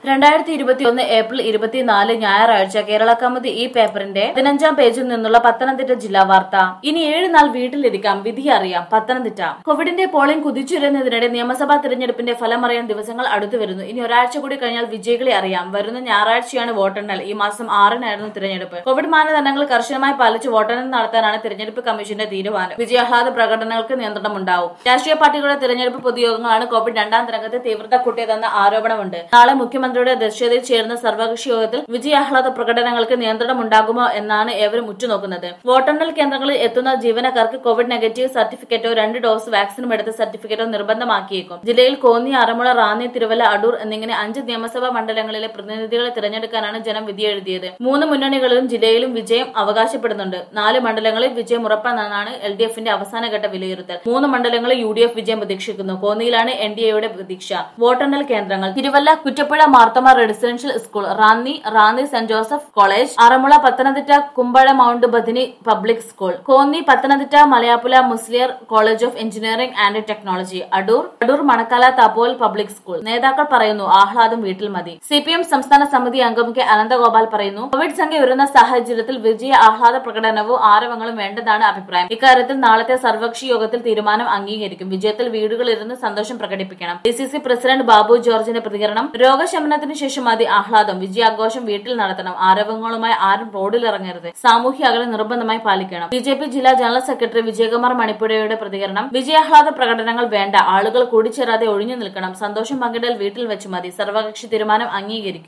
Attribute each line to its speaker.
Speaker 1: രണ്ടായിരത്തി ഇരുപത്തിയൊന്ന് ഏപ്രിൽ ഇരുപത്തിനാല് ഞായറാഴ്ച കേരള കമ്മിറ്റി ഈ പേപ്പറിന്റെ പതിനഞ്ചാം പേജിൽ നിന്നുള്ള പത്തനംതിട്ട ജില്ലാ വാർത്ത ഇനി ഏഴ് നാൾ വീട്ടിലിരിക്കാം വിധി അറിയാം പത്തനംതിട്ട കോവിഡിന്റെ പോളിംഗ് കുതിച്ചുയരുന്നതിനിടെ നിയമസഭാ തിരഞ്ഞെടുപ്പിന്റെ ഫലമറിയാൻ ദിവസങ്ങൾ അടുത്തു വരുന്നു ഇനി ഒരാഴ്ച കൂടി കഴിഞ്ഞാൽ വിജയികളെ അറിയാം വരുന്ന ഞായറാഴ്ചയാണ് വോട്ടെണ്ണൽ ഈ മാസം ആറിനായിരുന്നു തിരഞ്ഞെടുപ്പ് കോവിഡ് മാനദണ്ഡങ്ങൾ കർശനമായി പാലിച്ച് വോട്ടെണ്ണൽ നടത്താനാണ് തിരഞ്ഞെടുപ്പ് കമ്മീഷന്റെ തീരുമാനം വിജയാഹ്ലാദ പ്രകടനങ്ങൾക്ക് നിയന്ത്രണമുണ്ടാവും രാഷ്ട്രീയ പാർട്ടികളുടെ തിരഞ്ഞെടുപ്പ് പൊതുയോഗങ്ങളാണ് കോവിഡ് രണ്ടാം തരംഗത്തെ തീവ്രത കൂട്ടിയതെന്ന ആരോപണമുണ്ട് നാളെ മുഖ്യമന്ത്രിയുടെ അധ്യക്ഷതയിൽ ചേരുന്ന സർവകക്ഷി യോഗത്തിൽ വിജയാഹ്ലാദ പ്രകടനങ്ങൾക്ക് നിയന്ത്രണമുണ്ടാകുമോ എന്നാണ് ഏവരും ഉറ്റുനോക്കുന്നത് വോട്ടെണ്ണൽ കേന്ദ്രങ്ങളിൽ എത്തുന്ന ജീവനക്കാർക്ക് കോവിഡ് നെഗറ്റീവ് സർട്ടിഫിക്കറ്റോ രണ്ട് ഡോസ് വാക്സിനും എടുത്ത സർട്ടിഫിക്കറ്റോ നിർബന്ധമാക്കിയേക്കും ജില്ലയിൽ കോന്നി ആറന്മുള റാന്നി തിരുവല്ല അടൂർ എന്നിങ്ങനെ അഞ്ച് നിയമസഭാ മണ്ഡലങ്ങളിലെ പ്രതിനിധികളെ തിരഞ്ഞെടുക്കാനാണ് ജനം വിധിയെഴുതിയത് മൂന്ന് മുന്നണികളിലും ജില്ലയിലും വിജയം അവകാശപ്പെടുന്നുണ്ട് നാല് മണ്ഡലങ്ങളിൽ വിജയം ഉറപ്പാണെന്നാണ് എൽ ഡി എഫിന്റെ അവസാനഘട്ട വിലയിരുത്തൽ മൂന്ന് മണ്ഡലങ്ങളിൽ യു ഡി എഫ് വിജയം പ്രതീക്ഷിക്കുന്നു കോന്നിയിലാണ് എൻ ഡി എയുടെ പ്രതീക്ഷ വോട്ടെണ്ണൽ കേന്ദ്രങ്ങൾ Thiruvalla Kuttapuzha Marthoma residential school Ranni Ranni saint Joseph college Aranmula Pathanamthitta Kumbazha mount Bethany public school Konni Pathanamthitta Malayalapuzha Musaliar college of engineering and technology Adoor Adoor Manakkala Thapovan public school നേതാക്കൾ പറയുന്നു ആഹ്ലാദം വീട്ടിൽ മതി സി പി എം സംസ്ഥാന സമിതി അംഗം കെ അനന്തഗോപാൽ പറയുന്നു കോവിഡ് സംഖ്യ ഉയരുന്ന സാഹചര്യത്തിൽ വിജയ ആഹ്ലാദ പ്രകടനവും ആരവങ്ങളും വേണ്ടതാണ് അഭിപ്രായം ഇക്കാര്യത്തിൽ നാളത്തെ സർവകക്ഷി യോഗത്തിൽ തീരുമാനം അംഗീകരിക്കും വിജയത്തിൽ വീടുകളിലിരുന്ന് സന്തോഷം പ്രകടിപ്പിക്കണം D C C president Babu ജോർജിന്റെ പ്രതികരണം രോഗശമനത്തിന് ശേഷം മതി ആഹ്ലാദം വിജയാഘോഷം വീട്ടിൽ നടത്തണം ആരവങ്ങളുമായി ആരും റോഡിലിറങ്ങരുത് സാമൂഹ്യ അകലം നിർബന്ധമായി പാലിക്കണം ബി ജെ പി ജില്ലാ ജനറൽ സെക്രട്ടറി വിജയകുമാർ മണിപ്പുഴയുടെ പ്രതികരണം വിജയാഹ്ലാദ പ്രകടനങ്ങൾ വേണ്ട ആളുകൾ കൂടിച്ചേരാതെ ഒഴിഞ്ഞു നിൽക്കണം സന്തോഷം പങ്കിടൽ വീട്ടിൽ വെച്ച് മതി സർവകക്ഷി തീരുമാനം അംഗീകരിക്കും